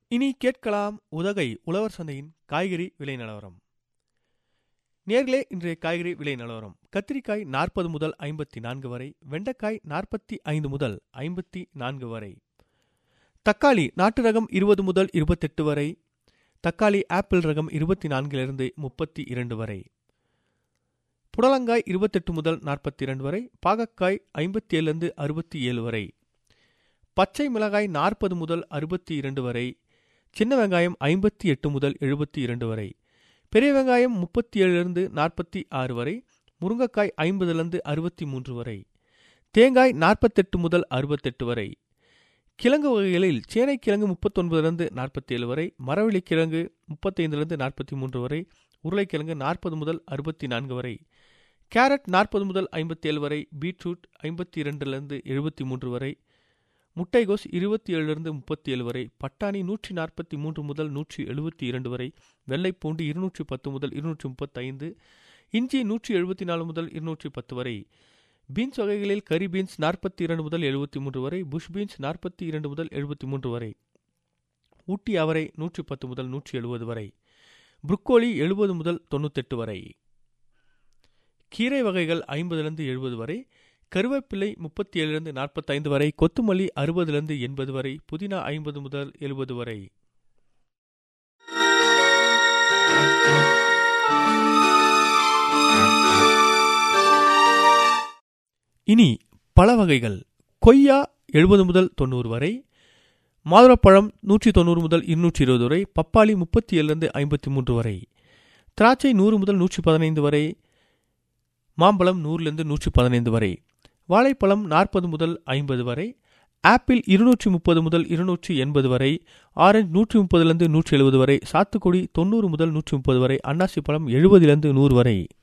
இனி கேட்கலாம் உதகை உழவர் சந்தையின் காய்கறி விலை நிலவரம் நேர்களே இன்றைய காய்கறி விலை நிலவரம் கத்திரிக்காய் நாற்பது முதல் ஐம்பத்தி நான்கு வரை வெண்டைக்காய் நாற்பத்தி ஐந்து முதல் ஐம்பத்தி நான்கு வரை தக்காளி நாட்டு ரகம் இருபது முதல் இருபத்தெட்டு வரை தக்காளி ஆப்பிள் ரகம் இருபத்தி நான்கிலிருந்து முப்பத்தி இரண்டு வரை புடலங்காய் இருபத்தெட்டு முதல் நாற்பத்தி இரண்டு வரை பாகக்காய் ஐம்பத்தி ஏழுலேருந்து அறுபத்தி ஏழு வரை பச்சை மிளகாய் நாற்பது முதல் அறுபத்தி இரண்டு வரை சின்ன வெங்காயம் ஐம்பத்தி எட்டு முதல் எழுபத்தி இரண்டு வரை பெரிய வெங்காயம் முப்பத்தி ஏழுலேருந்து நாற்பத்தி ஆறு வரை முருங்கைக்காய் ஐம்பதுலேருந்து அறுபத்தி மூன்று வரை தேங்காய் நாற்பத்தெட்டு முதல் அறுபத்தெட்டு வரை கிழங்கு வகைகளில் சேனை கிழங்கு முப்பத்தொன்பதுலேருந்து நாற்பத்தி ஏழு வரை மரவள்ளி கிழங்கு முப்பத்தைந்துலேருந்து நாற்பத்தி மூன்று வரை உருளைக்கிழங்கு நாற்பது முதல் அறுபத்தி நான்கு வரை கேரட் நாற்பது முதல் ஐம்பத்தி ஏழு வரை பீட்ரூட் ஐம்பத்தி இரண்டுலேருந்து எழுபத்தி மூன்று வரை முட்டைகோஸ் இருபத்தி ஏழுலேருந்து முப்பத்தி ஏழு வரை பட்டாணி நூற்றி நாற்பத்தி மூன்று முதல் நூற்றி எழுபத்தி இரண்டு வரை வெள்ளைப்பூண்டு இருநூற்றி பத்து முதல் இருநூற்றி முப்பத்தைந்து இஞ்சி நூற்றி எழுபத்தி நாலு முதல் இருநூற்றி பத்து வரை பீன்ஸ் வகைகளில் கரி பீன்ஸ் நாற்பத்தி இரண்டு முதல் எழுபத்தி மூன்று வரை புஷ் பீன்ஸ் நாற்பத்தி இரண்டு முதல் எழுபத்தி மூன்று வரை ஊட்டி அவரை நூற்றி பத்து முதல் நூற்றி எழுபது வரை புரோக்கோலி எழுபது முதல் தொண்ணூத்தெட்டு வரை கீரை வகைகள் ஐம்பதுலேருந்து எழுபது வரை கருவேப்பிலை முப்பத்தி ஏழுலேருந்து நாற்பத்தைந்து வரை கொத்துமல்லி அறுபதுலேருந்து எண்பது வரை புதினா ஐம்பது முதல் எழுபது வரை இனி பழ வகைகள் கொய்யா எழுபது முதல் தொண்ணூறு வரை மாதுளப்பழம் நூற்றி தொண்ணூறு முதல் இருநூற்றி இருபது வரை பப்பாளி முப்பத்தி ஏழுலேருந்து ஐம்பத்தி மூன்று வரை திராட்சை நூறு முதல் நூற்றி பதினைந்து வரை மாம்பழம் நூறுலேருந்து நூற்றி பதினைந்து வரை வாழைப்பழம் நாற்பது முதல் ஐம்பது வரை ஆப்பிள் இருநூற்றி முப்பது முதல் இருநூற்றி எண்பது வரை ஆரஞ்சு நூற்றி முப்பதுலேருந்து நூற்றி எழுபது வரை சாத்துக்குடி தொண்ணூறு முதல் நூற்றி முப்பது வரை அன்னாசி பழம் எழுபதுலேருந்து நூறு வரை